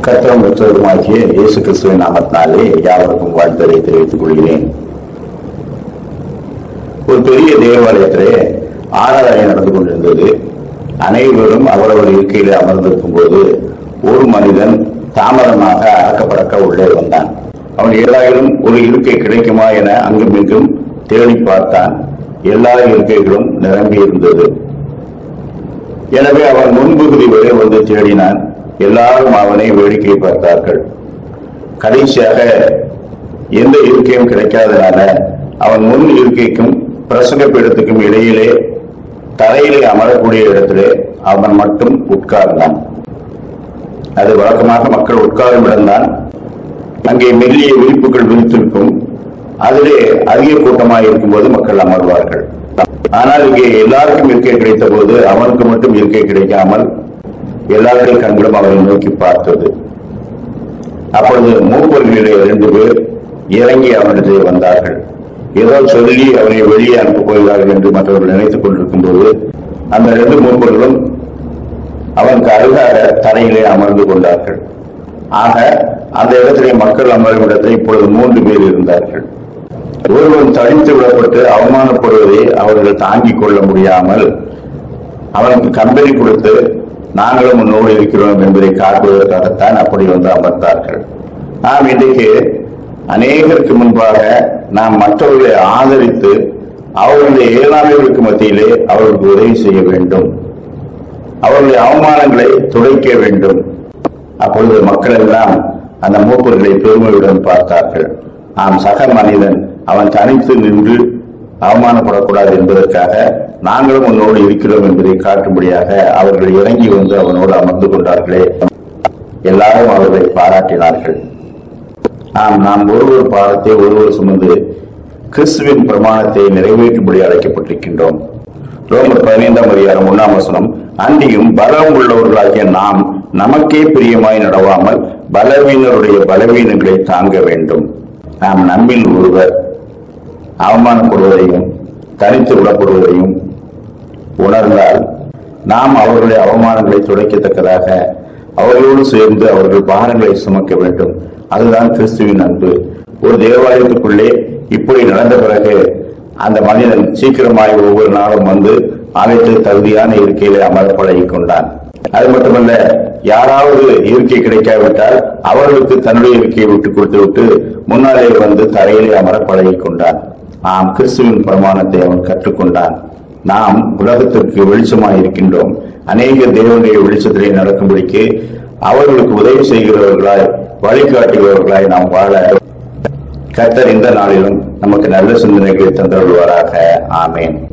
கர்த்தரும் பெற்றோருமாகிய இயேசு கிறிஸ்துவின் நாமத்தினாலே யாவருக்கும் வாழ்த்தலை தெரிவித்துக் கொள்கிறேன் ஒரு பெரிய தேவாலயத்திலே ஆராதனை நடந்து கொண்டிருந்தது அனைவரும் அவரவர் இருக்கையிலே அமர்ந்திருக்கும் போது ஒரு மனிதன் தாமதமாக அறக்கப்படக்க உள்ளே வந்தான் அவன் ஏழாயிரம் ஒரு இருக்கை கிடைக்குமா என அங்கும் இங்கும் தேடி பார்த்தான் எல்லா இருக்கைகளும் நிரம்பி இருந்தது எனவே அவன் முன்பகுதி வரை வந்து தேடினான் எல்லாரும் அவனை வேடிக்கை பார்த்தார்கள் கடைசியாக எந்த இருக்கையும் கிடைக்காதனால அவன் முன் இருக்கைக்கும் பிரசங்க பீடத்துக்கும் இடையிலே தரையிலே அமரக்கூடிய இடத்திலே அவன் மட்டும் உட்கார்ந்தான் அது வழக்கமாக மக்கள் உட்காரும் இடம்தான் அங்கே மெல்லிய விரிப்புகள் விரித்திருக்கும் அதிலே அதிக கூட்டமாக இருக்கும்போது மக்கள் அமர்வார்கள் ஆனால் இங்கே எல்லாருக்கும் இருக்கை கிடைத்த போது அவனுக்கு மட்டும் இருக்கை கிடைக்காமல் எல்லாருடைய கண்களும் அவரை நோக்கி பார்த்தது அப்பொழுது மூப்பர்களிலே இரண்டு பேர் இறங்கி அவனிடத்தில் வந்தார்கள் ஏதோ சொல்லி அவனை வெளியே அனுப்பப் போகிறார்கள் என்று மற்றவர்கள் நினைத்துக் கொண்டிருக்கும் போது அந்த ரெண்டு மூப்பர்களும் அவனுக்கு அருகாக தரையிலே அமர்ந்து கொண்டார்கள் ஆக அந்த இடத்திலே மக்கள் அமரும் இடத்தில் இப்பொழுது மூன்று பேர் இருந்தார்கள் ஒருவன் தடித்து விடப்பட்டு அவமானப்படுவதை அவர்கள் தாங்கிக் கொள்ள முடியாமல் அவனுக்கு கம்பெனி கொடுத்து நாங்களும் உன்னோடு இருக்கிறோம் என்பதை காட்டுவதற்காகத்தான் அப்படி வந்து அமர்ந்தார்கள் நாம் இன்றைக்கு அநேகருக்கு முன்பாக நாம் மற்றவர்களை ஆதரித்து அவர்களுடைய இயலாமைகளுக்கு மத்தியிலே அவர்களுக்கு உதவி செய்ய வேண்டும் அவர்களுடைய அவமானங்களை துடைக்க வேண்டும் அப்பொழுது மக்கள் எல்லாம் அந்த மூப்பர்களை பெருமையுடன் பார்த்தார்கள் ஆம் சக மனிதன் அவன் தனித்து நின்று அவமானப்படக்கூடாது என்பதற்காக நாங்களும் உன்னோடு இருக்கிறோம் என்பதை காட்டும்படியாக அவர்கள் இறங்கி வந்து அவனோடு அமர்ந்து கொண்டார்களே எல்லாரும் அவர்களை பாராட்டினார்கள் ஆம் நாம் ஒருவர் பாடத்தை ஒருவர் சுமந்து கிறிஸ்துவின் பிரமாணத்தை நிறைவேற்றும்படி அழைக்கப்பட்டிருக்கின்றோம் ரோமர் பதினைந்தாம் அதிகாரம் ஒன்னாம் வசனம் அன்றியும் பலம் உள்ளவர்களாகிய நாம் நமக்கே பிரியமாய் நடவாமல் பலவீனருடைய பலவீனங்களை தாங்க வேண்டும் நாம் நம்மில் ஒருவர் அவமானப்படுவதையும் தனித்து விடப்படுவதையும் உணர்ந்தால் நாம் அவர்களுடைய அவமானங்களை துடைக்கத்தக்கதாக அவர்களோடு சேர்ந்து அவர்கள் பாரங்களை சுமக்க வேண்டும் அதுதான் கிறிஸ்துவின் அன்பு ஒரு தேவாலயத்துக்குள்ளே இப்படி நடந்த பிறகு அந்த மனிதன் சீக்கிரமாய் ஒவ்வொரு நாளும் வந்து அனைத்து தகுதியான இருக்கையிலே அமர பழகிக் கொண்டான் அது மட்டுமல்ல யாராவது இருக்கை கிடைக்காவிட்டால் அவர்களுக்கு தன்னுடைய இருக்கையை விட்டு கொடுத்து விட்டு முன்னாலே வந்து தரையிலே அமர பழகிக் கொண்டான் ஆம் கிறிஸ்துவின் பிரமாணத்தை அவன் கற்றுக்கொண்டான் நாம் உலகத்திற்கு வெளிச்சமாய் இருக்கின்றோம் அநேக தேவனுடைய வெளிச்சத்திலே நடக்கும்படிக்கு அவர்களுக்கு உதவி செய்கிறவர்களாய் வழிகாட்டுகிறவர்களாய் நாம் வாழ கர்த்தர் இந்த நாளிலும் நமக்கு நல்ல சிந்தனைகளை தந்தருள்வாராக ஆமேன்